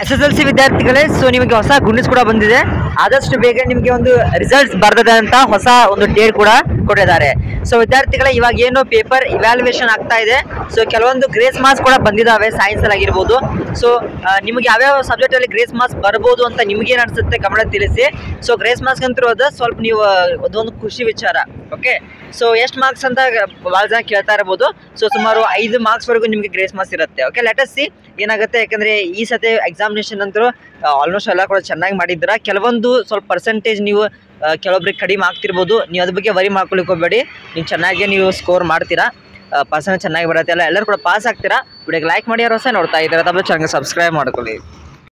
S S L C ವಿದ್ಯಾರ್ಥಿಗಳೇ so ನಿಮಗೆ ಹೊಸ ಗುಂಡಿಸ್ ಕೂಡ ಬಂದಿದೆ ಆದಷ್ಟು ಬೇಗ ನಿಮಗೆ ಒಂದು ರಿಸಲ್ಟ್ಸ್ ಬರ್ತದೆ ಅಂತ ಹೊಸ ಒಂದು ಡೇಟ್ ಕೂಡ ಕೊಟ್ಟಿದ್ದಾರೆ ಸೊ ವಿದ್ಯಾರ್ಥಿಗಳೇ ಇವಾಗ ಏನು ಪೇಪರ್ ಇವ್ಯಾಲ್ಯೂಯೇಷನ್ ಆಗ್ತಾ ಇದೆ ಸೊ ಕೆಲವೊಂದು ಗ್ರೇಸ್ ಮಾರ್ಕ್ಸ್ ಕೂಡ ಬಂದಿದ್ದಾವೆ ಸೈನ್ಸ್ ಅಲ್ಲಿ ಆಗಿರ್ಬೋದು ಸೊ ನಿಮಗೆ ಯಾವ್ಯಾವ ಸಬ್ಜೆಕ್ಟ್ ಅಲ್ಲಿ ಗ್ರೇಸ್ ಮಾರ್ಕ್ಸ್ ಬರ್ಬೋದು ಅಂತ ನಿಮ್ಗೆ ಏನ್ ಅನ್ಸುತ್ತೆ ಗಮನ ತಿಳಿಸಿ ಸೊ ಗ್ರೇಸ್ ಮಾರ್ಕ್ಸ್ ಅಂತೂ ಅದು ಸ್ವಲ್ಪ ನೀವು ಅದೊಂದು ಖುಷಿ ವಿಚಾರ ಓಕೆ ಸೊ ಎಷ್ಟು ಮಾರ್ಕ್ಸ್ ಅಂತ ಭಾಳ ಜನ ಕೇಳ್ತಾ ಇರ್ಬೋದು ಸೊ ಸುಮಾರು ಐದು ಮಾರ್ಕ್ಸ್ ವರೆಗೂ ನಿಮಗೆ ಗ್ರೇಸ್ ಮಾರ್ಕ್ಸ್ ಇರುತ್ತೆ ಓಕೆ ಲೆಟಸ್ ಸಿ ಏನಾಗುತ್ತೆ ಯಾಕಂದ್ರೆ ಈ ಸತಿ ಎಕ್ಸಾಮಿನೇಷನ್ ಅಂತೂ ಆಲ್ಮೋಸ್ಟ್ ಎಲ್ಲ ಕೂಡ ಚೆನ್ನಾಗಿ ಮಾಡಿದ್ರ ಕೆಲವೊಂದು ಸ್ವಲ್ಪ ಪರ್ಸೆಂಟೇಜ್ ನೀವು ಆ, ಕೆಲವೊಬ್ರಿಗೆ ಕಡಿಮೆ ಆಗ್ತಿರ್ಬೋದು ನೀವು ಅದ್ರ ಬಗ್ಗೆ ವರಿ ಮಾಡ್ಕೊಳಿಕ್ ಹೋಗ್ಬೇಡಿ ನೀವು ಚೆನ್ನಾಗಿ ನೀವು ಸ್ಕೋರ್ ಮಾಡ್ತೀರಾ ಪರ್ಸೆಂಟ್ ಚೆನ್ನಾಗಿ ಬರುತ್ತೆ ಎಲ್ಲ ಎಲ್ಲರೂ ಕೂಡ ಪಾಸ್ ಆಗ್ತೀರಾ ವಿಡಿಯೋಗೆ ಲೈಕ್ ಮಾಡಿ ಯಾರು ಹೊಸ ನೋಡ್ತಾ ಇದ್ದೀರಾ ತಪ್ಪು ಚಾನಲ್ಗೆ ಸಬ್ಸ್ಕ್ರೈಬ್ ಮಾಡ್ಕೊಳ್ಳಿ